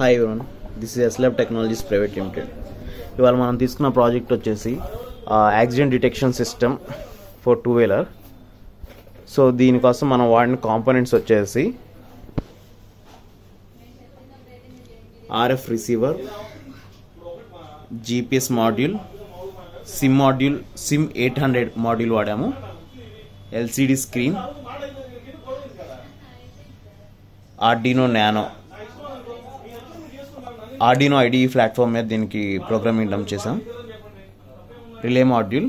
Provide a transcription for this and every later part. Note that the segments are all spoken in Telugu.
హాయ్ ఎవరన్ దిస్ ఇస్ ఎస్లాబ్ టెక్నాలజీస్ ప్రైవేట్ లిమిటెడ్ ఇవాళ మనం తీసుకున్న ప్రాజెక్ట్ వచ్చేసి accident detection system for two wheeler so దీనికోసం మనం వాడిన కాంపోనెంట్స్ వచ్చేసి RF receiver GPS module SIM module SIM eight hundred module వాడాము LCD screen Arduino nano Arduino ID platform మీద దీనికి ప్రోగ్రామింగ్ డమ్ చేసాం రిలే మాడ్యూల్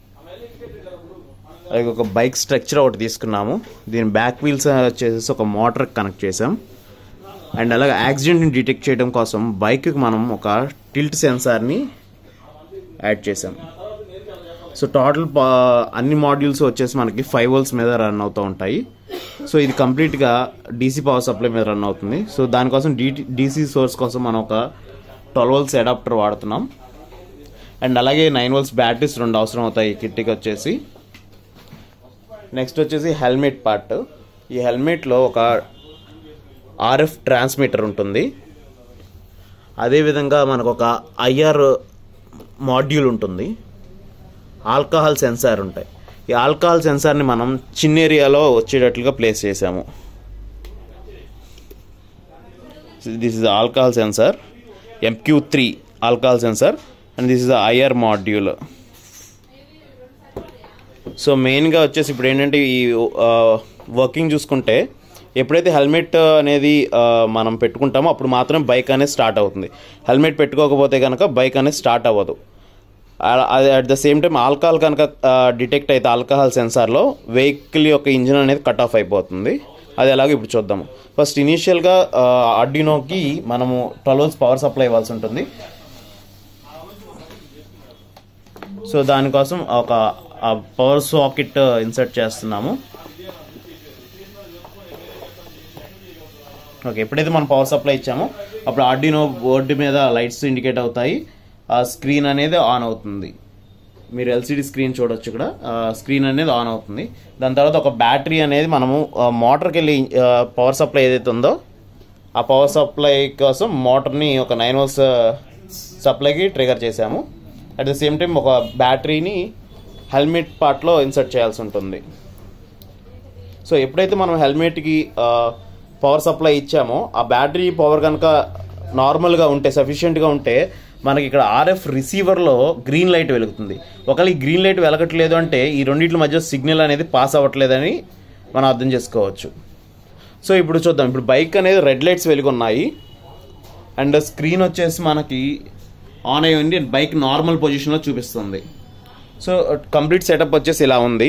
అది ఒక బైక్ స్ట్రక్చర్ ఒకటి తీసుకున్నాము దీని బ్యాక్ వీల్స్ వచ్చేసి ఒక మోటార్ కనెక్ట్ చేసాం అండ్ అలాగే యాక్సిడెంట్ని డిటెక్ట్ చేయడం కోసం బైక్కి మనం ఒక టిల్ట్ సెన్సార్ని యాడ్ చేసాం సో టోటల్ అన్ని మాడ్యూల్స్ వచ్చేసి మనకి ఫైవ్ వోల్స్ మీద రన్ అవుతూ ఉంటాయి సో ఇది కంప్లీట్గా డీసీ పవర్ సప్లై మీద రన్ అవుతుంది సో దానికోసం డీటీ డీసీ సోర్స్ కోసం మనం ఒక ట్వెల్వ్ వోల్స్ అడాప్టర్ వాడుతున్నాం అండ్ అలాగే నైన్ వోల్స్ బ్యాటరీస్ రెండు అవసరం అవుతాయి ఈ కిట్కి వచ్చేసి నెక్స్ట్ వచ్చేసి హెల్మెట్ పార్ట్ ఈ హెల్మెట్లో ఒక ఆర్ఎఫ్ ట్రాన్స్మిటర్ ఉంటుంది అదేవిధంగా మనకు ఒక ఐఆర్ మాడ్యూల్ ఉంటుంది ఆల్కహాల్ సెన్సార్ ఉంటాయి ఈ ఆల్కహాల్ సెన్సార్ని మనం చిన్న ఏరియాలో వచ్చేటట్లుగా ప్లేస్ చేసాము this is alcohol sensor MQ three alcohol sensor and this is IR module so మెయిన్గా వచ్చేసి ఇప్పుడు ఏంటంటే ఈ వర్కింగ్ చూసుకుంటే ఎప్పుడైతే హెల్మెట్ అనేది మనం పెట్టుకుంటామో అప్పుడు మాత్రం బైక్ అనేది స్టార్ట్ అవుతుంది హెల్మెట్ పెట్టుకోకపోతే కనుక బైక్ అనేది స్టార్ట్ అవ్వదు at the same time alcohol కనుక డిటెక్ట్ అయితే ఆల్కహాల్ సెన్సార్లో వెహికల్ యొక్క ఇంజిన్ అనేది కట్ ఆఫ్ అయిపోతుంది అది ఎలాగో ఇప్పుడు చూద్దాము ఫస్ట్ ఇనీషియల్గా ఆర్డినోకి మనము ట్వెల్వ్ పవర్ సప్లై ఇవ్వాల్సి ఉంటుంది సో దానికోసం ఒక పవర్ సాకెట్ ఇన్సర్ట్ చేస్తున్నాము ఓకే ఎప్పుడైతే మనం పవర్ సప్లై ఇచ్చామో అప్పుడు ఆర్డినో బోర్డు మీద లైట్స్ ఇండికేట్ అవుతాయి ఆ స్క్రీన్ అనేది ఆన్ అవుతుంది మీరు ఎల్సిడి స్క్రీన్ చూడొచ్చు ఇక్కడ స్క్రీన్ అనేది ఆన్ అవుతుంది దాని తర్వాత ఒక బ్యాటరీ అనేది మనము మోటార్కి వెళ్ళి పవర్ సప్లై ఏదైతే ఉందో ఆ పవర్ సప్లై కోసం మోటార్ని ఒక నైన్ వోల్స్ సప్లైకి ట్రిగర్ చేసాము అట్ ద సేమ్ టైం ఒక బ్యాటరీని హెల్మెట్ పార్ట్లో ఇన్సర్ట్ చేయాల్సి ఉంటుంది సో ఎప్పుడైతే మనం హెల్మెట్కి పవర్ సప్లై ఇచ్చామో ఆ బ్యాటరీ పవర్ కనుక నార్మల్గా ఉంటే సఫిషియెంట్గా ఉంటే మనకి ఇక్కడ ఆర్ఎఫ్ రిసీవర్లో గ్రీన్ లైట్ వెలుగుతుంది ఒకవేళ ఈ గ్రీన్ లైట్ వెలగట్లేదు అంటే ఈ రెండింటి మధ్య సిగ్నల్ అనేది పాస్ అవ్వట్లేదని మనం అర్థం చేసుకోవచ్చు సో ఇప్పుడు చూద్దాం ఇప్పుడు బైక్ అనేది రెడ్ లైట్స్ వెలుగున్నాయి అండ్ స్క్రీన్ వచ్చేసి మనకి ఆన్ అయ్యి ఉంది బైక్ నార్మల్ పొజిషన్లో చూపిస్తుంది సో కంప్లీట్ సెటప్ వచ్చేసి ఇలా ఉంది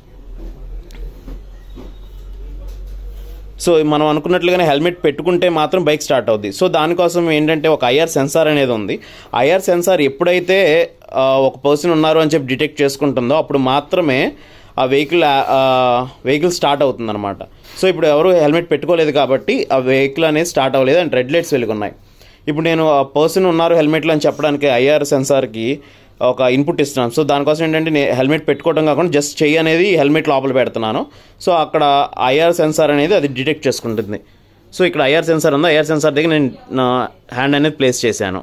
సో మనం అనుకున్నట్లుగానే హెల్మెట్ పెట్టుకుంటే మాత్రం బైక్ స్టార్ట్ అవుద్ది సో దానికోసం ఏంటంటే ఒక ఐఆర్ సెన్సార్ అనేది ఉంది ఐఆర్ సెన్సార్ ఎప్పుడైతే ఒక పర్సన్ ఉన్నారు అని చెప్పి డిటెక్ట్ చేసుకుంటుందో అప్పుడు మాత్రమే ఆ వెహికల్ వెహికల్ స్టార్ట్ అవుతుంది అనమాట సో ఇప్పుడు ఎవరు హెల్మెట్ పెట్టుకోలేదు కాబట్టి ఆ వెహికల్ అనేది స్టార్ట్ అవ్వలేదు అండ్ రెడ్ లైట్స్ వెలుగున్నాయి ఇప్పుడు నేను ఆ పర్సన్ ఉన్నారు హెల్మెట్లో అని చెప్పడానికి ఐఆర్ సెన్సార్కి ఒక ఇన్పుట్ ఇస్తున్నాను సో దానికోసం ఏంటంటే నేను హెల్మెట్ పెట్టుకోవడం కాకుండా జస్ట్ చెయ్యి అనేది హెల్మెట్ లోపల పెడుతున్నాను సో అక్కడ ఐఆర్ సెన్సార్ అనేది అది డిటెక్ట్ చేసుకుంటుంది సో ఇక్కడ ఐఆర్ సెన్సార్ ఉందో ఐఆర్ సెన్సార్ దగ్గర నేను నా హ్యాండ్ అనేది ప్లేస్ చేశాను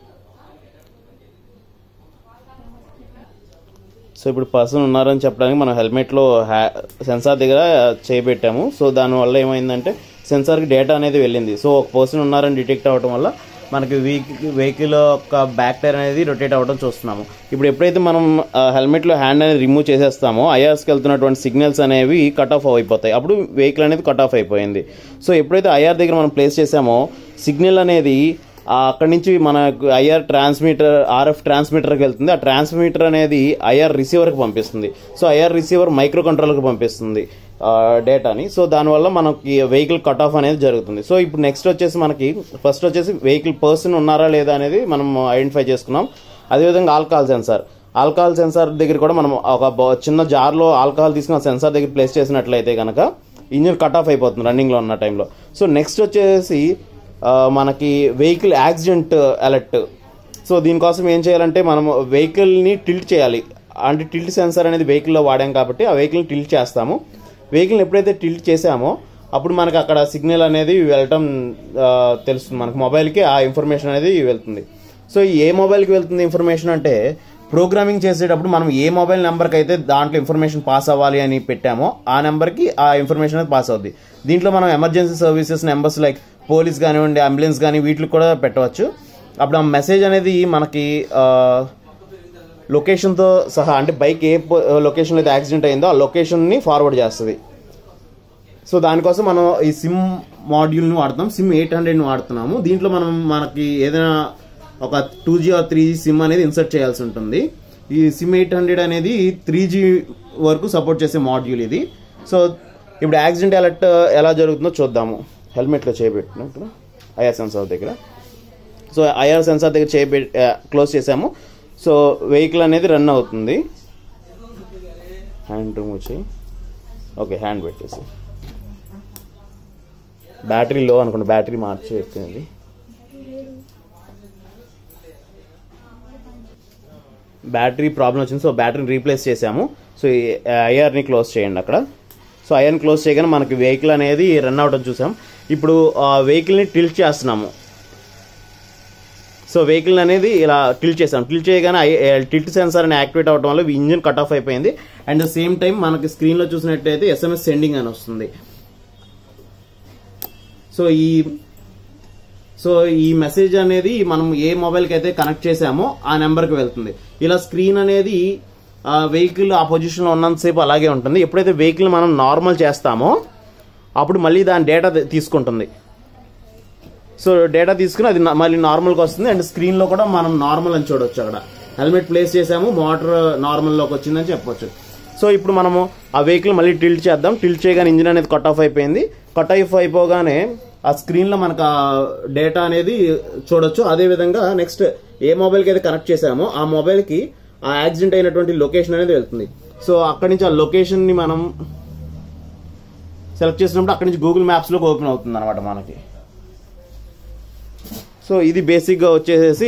సో ఇప్పుడు పర్సన్ ఉన్నారని చెప్పడానికి మనం హెల్మెట్లో హ్యా సెన్సార్ దగ్గర చేయబెట్టాము సో దానివల్ల ఏమైందంటే సెన్సార్కి డేటా అనేది వెళ్ళింది సో ఒక పర్సన్ ఉన్నారని డిటెక్ట్ అవ్వడం వల్ల మనకి వెహికల్ యొక్క బ్యాక్ టైర్ అనేది రొటేట్ అవ్వడం చూస్తున్నాము ఇప్పుడు ఎప్పుడైతే మనం హెల్మెట్లో హ్యాండ్ అనేది రిమూవ్ చేసేస్తామో ఐఆర్స్కి వెళ్తున్నటువంటి సిగ్నల్స్ అనేవి కట్ ఆఫ్ అయిపోతాయి అప్పుడు వెహికల్ అనేది కట్ ఆఫ్ అయిపోయింది సో ఎప్పుడైతే ఐఆర్ దగ్గర మనం ప్లేస్ చేసామో సిగ్నల్ అనేది అక్కడి నుంచి మన ఐఆర్ ట్రాన్స్మిటర్ ఆర్ఎఫ్ ట్రాన్స్మిటర్కి వెళ్తుంది ఆ ట్రాన్స్మిటర్ అనేది ఐఆర్ రిసీవర్కి పంపిస్తుంది సో ఐఆర్ రిసీవర్ మైక్రో కంట్రోలర్కి పంపిస్తుంది డేటాని సో దానివల్ల మనకి వెహికల్ కట్ ఆఫ్ అనేది జరుగుతుంది సో ఇప్పుడు నెక్స్ట్ వచ్చేసి మనకి ఫస్ట్ వచ్చేసి వెహికల్ పర్సన్ ఉన్నారా లేదా అనేది మనం ఐడెంటిఫై చేసుకున్నాం అదేవిధంగా ఆల్కహాల్ సెన్సార్ ఆల్కహాల్ సెన్సార్ దగ్గర కూడా మనం ఒక చిన్న జార్లో ఆల్కహాల్ తీసుకున్న సెన్సార్ దగ్గర ప్లేస్ చేసినట్లయితే కనుక ఇంజిన్ కట్ ఆఫ్ అయిపోతుంది రన్నింగ్లో ఉన్న టైంలో సో నెక్స్ట్ వచ్చేసి మనకి వెహికల్ యాక్సిడెంట్ అలర్ట్ సో దీనికోసం ఏం చేయాలంటే మనం వెహికల్ని టిల్ట్ చేయాలి అంటే టిల్ట్ సెన్సార్ అనేది వెహికల్లో వాడాం కాబట్టి ఆ వెహికల్ని టిల్ట్ చేస్తాము వెహికల్ని ఎప్పుడైతే టిల్ట్ చేసామో అప్పుడు మనకి అక్కడ సిగ్నల్ అనేది వెళ్ళటం ఆ, తెలుస్తుంది మనకు మొబైల్కి ఆ ఇన్ఫర్మేషన్ అనేది వెళ్తుంది సో ఏ మొబైల్కి వెళ్తుంది ఇన్ఫర్మేషన్ అంటే ప్రోగ్రామింగ్ చేసేటప్పుడు మనం ఏ మొబైల్ నెంబర్కి అయితే దాంట్లో ఇన్ఫర్మేషన్ పాస్ అవ్వాలి అని పెట్టామో ఆ నెంబర్కి ఆ ఇన్ఫర్మేషన్ అనేది పాస్ అవుద్ది దీంట్లో మనం emergency services numbers like police కానివ్వండి అంబులెన్స్ కానీ వీటికి కూడా పెట్టవచ్చు అప్పుడు ఆ మెసేజ్ అనేది మనకి ఆ, లొకేషన్తో సహా అంటే బైక్ ఏ పో- లొకేషన్లో అయితే యాక్సిడెంట్ అయిందో ఆ లొకేషన్ని ఫార్వర్డ్ చేస్తుంది సో దానికోసం మనం ఈ సిమ్ మాడ్యూల్ని వాడుతాం సిమ్ ఎయిట్ హండ్రెడ్ని వాడుతున్నాము దీంట్లో మనం మనకి ఏదైనా ఒక two G or three G SIM అనేది ఇన్సర్ట్ చేయాల్సి ఉంటుంది ఈ సిమ్ ఎయిట్ హండ్రెడ్ అనేది త్రీ జీ వరకు సపోర్ట్ చేసే మాడ్యూల్ ఇది సో ఇప్పుడు యాక్సిడెంట్ అలర్ట్ ఎలా జరుగుతుందో చూద్దాము హెల్మెట్లో చేయబెట్టిన ఇక్కడ ఐఆర్ సెన్సార్ దగ్గర సో ఐఆర్ సెన్సార్ దగ్గర చేయబె క్లోజ్ చేసాము సో వెహికల్ అనేది రన్ అవుతుంది హ్యాండ్ రిమూవ్ చేయి ఓకే హ్యాండ్ పెట్టేసి బ్యాటరీ లో అనుకుంటా బ్యాటరీ మార్చి పెట్టింది బ్యాటరీ ప్రాబ్లం వచ్చింది సో బ్యాటరీని రీప్లేస్ చేసాము సో ఈ ఐఆర్ని క్లోజ్ చేయండి అక్కడ సో ఐఆర్ని క్లోజ్ చేయగానే మనకి వెహికల్ అనేది రన్ అవడం చూసాం ఇప్పుడు ఆ వెహికల్ని టిల్ట్ చేస్తున్నాము సో వెహికల్ అనేది ఇలా టిల్ట్ చేసాం టిల్ట్ చేయగానే టిల్ట్ సెన్సార్ అని యాక్టివేట్ అవడం వల్ల ఇంజిన్ కట్ ఆఫ్ అయిపోయింది అండ్ సేమ్ టైం మనకి స్క్రీన్లో చూసినట్టయితే ఎస్ఎంఎస్ సెండింగ్ అని వస్తుంది సో ఈ సో ఈ మెసేజ్ అనేది మనం ఏ మొబైల్కి అయితే కనెక్ట్ చేసామో ఆ నెంబర్కి వెళ్తుంది ఇలా స్క్రీన్ అనేది వెహికల్ ఆ పొజిషన్లో ఉన్నంతసేపు అలాగే ఉంటుంది ఎప్పుడైతే వెహికల్ మనం నార్మల్ చేస్తామో అప్పుడు మళ్ళీ దాని డేటా తీసుకుంటుంది సో డేటా తీసుకుని అది నా- మళ్ళీ నార్మల్గా వస్తుంది అండ్ స్క్రీన్లో కూడా మనం నార్మల్ అని చూడొచ్చు అక్కడ హెల్మెట్ ప్లేస్ చేసాము మోటార్ నార్మల్లోకి వచ్చిందని చెప్పొచ్చు సో ఇప్పుడు మనము ఆ వెహికల్ మళ్ళీ టిల్ట్ చేద్దాం టిల్ట్ చేయగానే ఇంజిన్ అనేది కట్ ఆఫ్ అయిపోయింది కట్ ఆఫ్ అయిపోగానే ఆ స్క్రీన్లో మనకు ఆ డేటా అనేది చూడొచ్చు అదే విధంగా నెక్స్ట్ ఏ మొబైల్కి అయితే కనెక్ట్ చేసామో ఆ మొబైల్కి ఆ యాక్సిడెంట్ అయినటువంటి లొకేషన్ అనేది వెళ్తుంది సో అక్కడి నుంచి ఆ లొకేషన్ని మనం సెలెక్ట్ చేసినప్పుడు అక్కడి నుంచి గూగుల్ మ్యాప్స్లోకి ఓపెన్ అవుతుంది అనమాట మనకి సో ఇది బేసిక్గా వచ్చేసేసి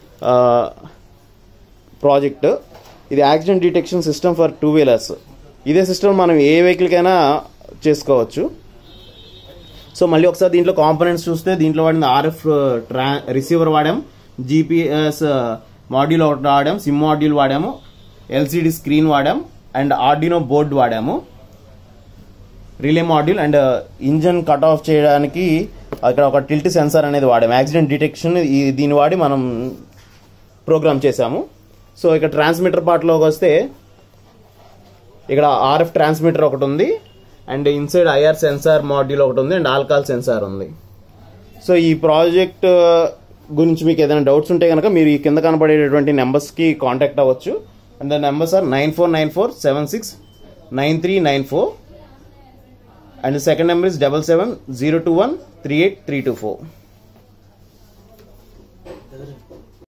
ప్రాజెక్ట్ ఇది accident detection system for two wheelers ఇదే సిస్టమ్ మనం ఏ వెహికల్కైనా చేసుకోవచ్చు సో మళ్ళీ ఒకసారి దీంట్లో కాంపోనెంట్స్ చూస్తే దీంట్లో వాడిన ఆర్ఎఫ్ ట్రా రిసీవర్ వాడాం జీపీఎస్ మాడ్యూల్ ఒకటి వాడాం సిమ్ మాడ్యూల్ వాడాము ఎల్సిడి స్క్రీన్ వాడాం అండ్ ఆర్డినో బోర్డ్ వాడాము relay module and engine cut off చేయడానికి అక్కడ ఒక టిల్ట్ సెన్సార్ అనేది వాడాము యాక్సిడెంట్ డిటెక్షన్ ఈ దీన్ని వాడి మనం ప్రోగ్రామ్ చేసాము సో ఇక్కడ ట్రాన్స్మిటర్ పార్ట్లోకి వస్తే ఇక్కడ ఆర్ఎఫ్ ట్రాన్స్మిటర్ ఒకటి ఉంది and inside IR sensor module ఒకటి ఉంది అండ్ ఆల్కాల్ సెన్సార్ ఉంది సో ఈ ప్రాజెక్ట్ గురించి మీకు ఏదైనా డౌట్స్ ఉంటే కనుక మీరు ఈ కింద కనబడేటటువంటి నెంబర్స్కి కాంటాక్ట్ అవ్వచ్చు and the numbers are nine four nine four seven six nine three nine four and second number is double seven zero two one three eight three two four